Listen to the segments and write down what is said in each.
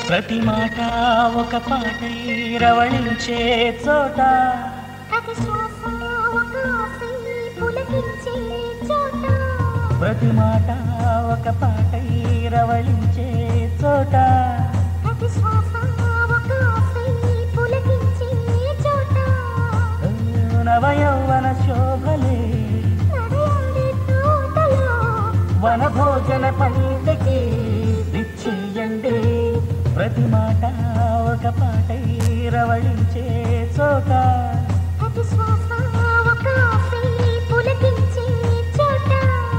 ప్రతి మాట ఒక పాటై రవళించే చోట ప్రతి శ్వాస ఒక ఆశై పులకించే చోట ప్రతి మాట ఒక పాటై రవళించే చోట ప్రతి శ్వాస ఒక ఆశై పులకించే చోట నవయౌవన శోభలే నడయాడే తోటలో వన భోజన పంటకి ఇచ్చేయండి ప్రతి మాట ఒక పాటై రవళించే చోట ప్రతి శ్వాస ఒక ఆశై పులకించే చోట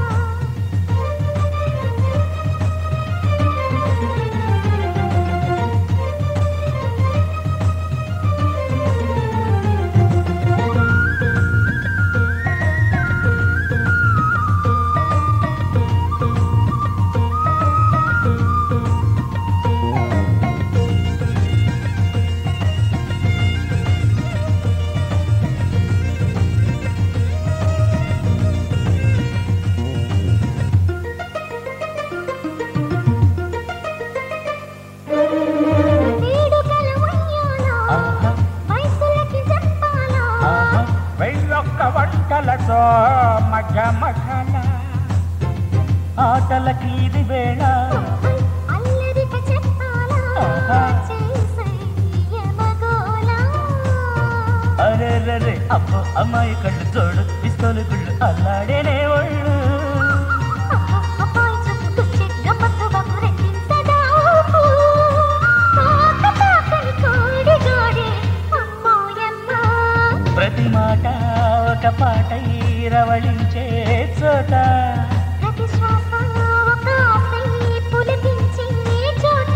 వేడుకలు ఉయ్యాలో ఆహా, వయసులకి చెప్పాలో ఆహా, వెయ్యొక్క వంటలతో మధ్య మధ్యన ఆటలకి ఇది వేళ అల్లరిక చెప్పాలా ఆహా. చేసయ్యమగోలా అరే రే అప్పు అమ్మాయి కళ్ళు తోడు పిస్తోలు గుళ్ళు అల్లాడేనే ఒళ్ళు అబ్బాయి చుట్టుకొచ్చి గమ్మత్తు బాబు రెట్టించదా ఊపు. పాక పాకని కోడి గోడి అమ్మోయమ్మ. ప్రతి మాట ఒక పాటై రవళించే చోట ప్రతి శ్వాస ఒక ఆశై పులకించే చోట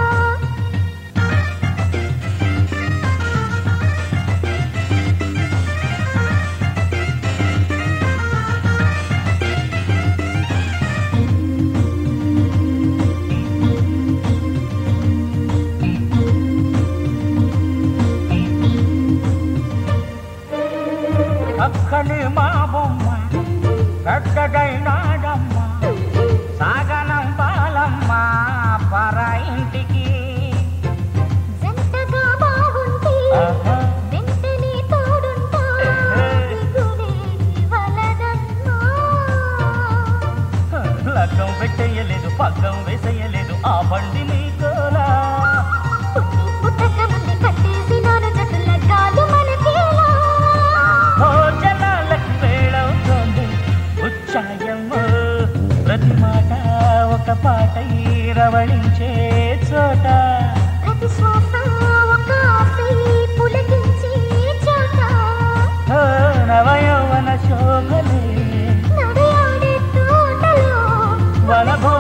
అక్కడి మా బొమ్మ పెద్దదైనాడమ్మ సాగనం పాలమ్మ పర ఇంటికి జంటగా బాగుంటే ఆహా, వెంటనే తోడుంటా దిగులే వలదన్నా లగ్గం పెట్టేయలేదు పగ్గం వేసేయలేదు ఆ బండి మీకోలా పుట్టి పుట్టక ముందే కట్టేసినాను జట్టుల గాలు మనకేలా భోజనాలకు వేళవుతోంది ఉచ్చాయమ్మ ప్రతి మాట ఒక పాటై రవళించే చోట ప్రతి శ్వాస ఒక ఆశై పులకించే చోట ఓ నవయౌవన శోభలే నడయాడే తోటలో వనభో